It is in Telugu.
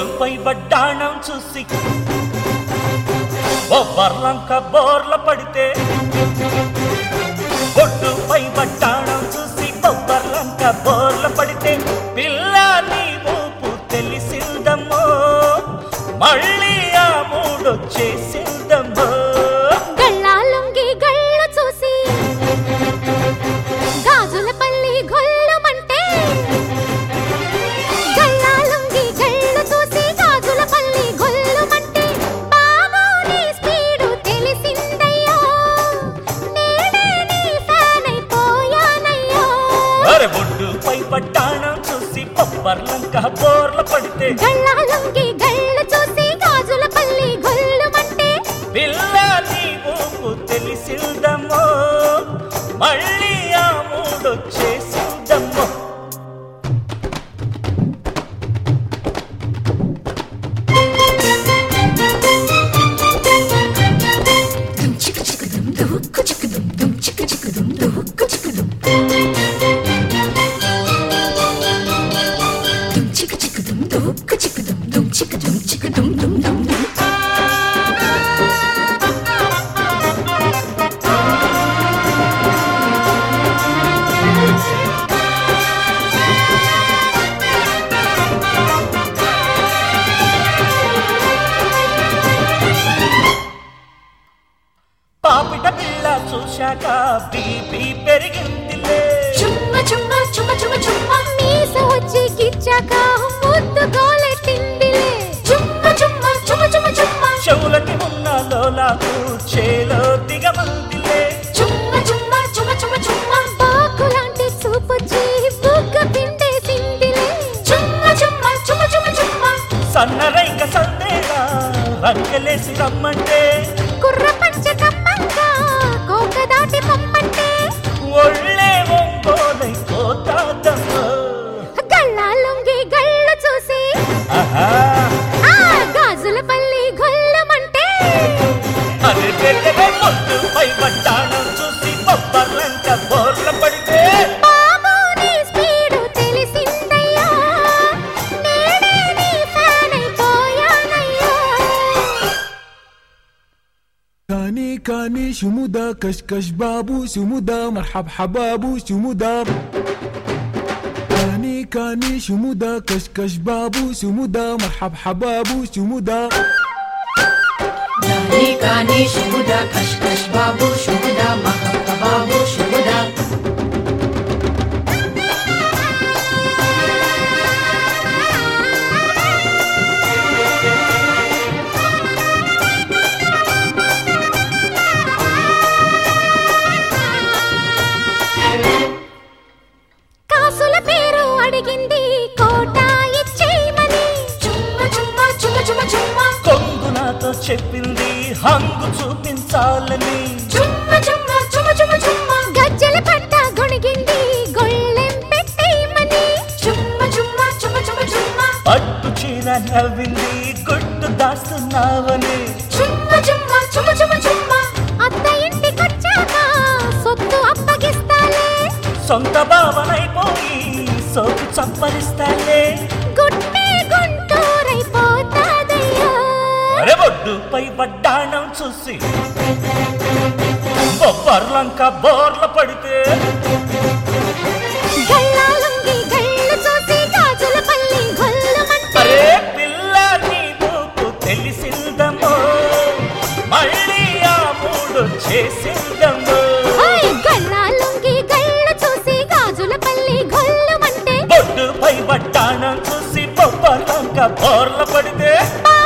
ఒడ్డుపై వడ్డాణం చూసి ఓ బర్లంక బోర్ల పడితే ఒడ్డుపై వడ్డాణం చూసి బొబ్బర్లంక బోర్ల పడితే పిల్ల నీ ఊపు తెలిసిందమ్మో మళ్ళీ ఆ మూడొచ్చేసిందమ్మో గళ్ళాలుంగి గళ్ళు చూసి గాజుల పల్లి గొల్లమంటే గళ్ళాలుంగి గళ్ళు చూసి గాజుల పల్లి గొల్లమంటే బాబు నీ స్పీడు తెలిసిందయ్యో నేనే నీ ఫ్యాన్ అయిపోయానయ్యో అరే ఒడ్డుపై వడ్డాణం చూసి బొబ్బర్లంక బోర్ల పడితే గళ్ళాలుంగి గళ్ళు చూసి గాజుల పల్లి గొల్లమంటే పిల్ల నీ ఊపు తెలిసిందమ్మో మళ్ళీ ఆ మూడొచ్చేసిందమ్మో dum chicka chicka dum dum hooka chicka dum dum chicka chicka dum dum hooka chicka dum dum chicka chicka dum dum hooka chicka dum dum chicka dum chicka dum dum dum dum పాపిట పిల్ల చూశాక బీపీ పెరిగిందిలే chumma chumma chumma chumma chumma మీస వచ్చి గిచ్చాక ముద్దు గోలెట్టిందిలే chumma chumma chumma chumma chumma చెవులకి ఉన్న లోలాకు చేలో దిగమందిలే chumma chumma chumma chumma chumma బాకులాంటి చూపొచ్చి బుగ్గ పిండేసిందిలే chumma chumma chumma chumma chumma సన్నరైక సందేగా రంకెలేసి రమ్మంటే కుర్ర పంచ కమ్మంగా కోక దాటి పొమ్మంటే ఒళ్ళే ఒంగోలై పోతాదమ్మో గళ్ళాలుంగి గళ్ళు చూసి ఆహా ఆ గాజుల పల్లి గొల్లమంటే అరే వెన్నెల పొద్దుపై వడ్డాణం చూసి బొబ్బర్లంక బోర్ల పడితే బాబు నీ స్పీడు తెలిసిందయ్యా నేనే నీ ఫ్యాన్ అయిపోయానయ్యా كاني كاني شمودا كشكش بابو شمودا مرحب حبابو شمودا كاني كاني شمودا كشكش بابو شمودا مرحب حبابو شمودا Dani kani shumuda kash kash babu shumuda mahabba babu shumuda కాసుల పేరు అడిగింది కోట ఇచ్చేయమని chumma chumma chumma chumma chumma కొంగు నాతో చెప్పింది హంగు చూపించాలని chumma chumma chumma chumma chumma గజ్జల పట్ట గొణిగింది గొళ్ళెం పెట్టేయమని chumma chumma chumma chumma chumma పట్టు చీర నవ్వింది గుట్టు దాస్తున్నావని chumma chumma chumma chumma chumma అత్త ఇంటికొచ్చాక సొత్తు అప్పగిస్తాలే సొంత భావనైపోయి సోకు చప్పరిస్తాలే గుట్టే గుంటూరైపోతాదయ్యా అరే ఒడ్డుపై వడ్డాణం చూసి బొబ్బర్లంక బోర్ల పడితే గళ్ళాలుంగి గళ్ళు చూసి గాజుల పల్లి గొల్లమంటే అరే పిల్ల నీ ఊపు తెలిసిందమ్మో మళ్ళీ ఆ మూడు చేసిందమ్మో ఓయ్ గళ్ళాలుంగి గళ్ళు చూసి గాజుల పల్లి గొల్లమంటే ఒడ్డుపై వడ్డాణం చూసి బొబ్బర్లంక బోర్ల పడితే బాబు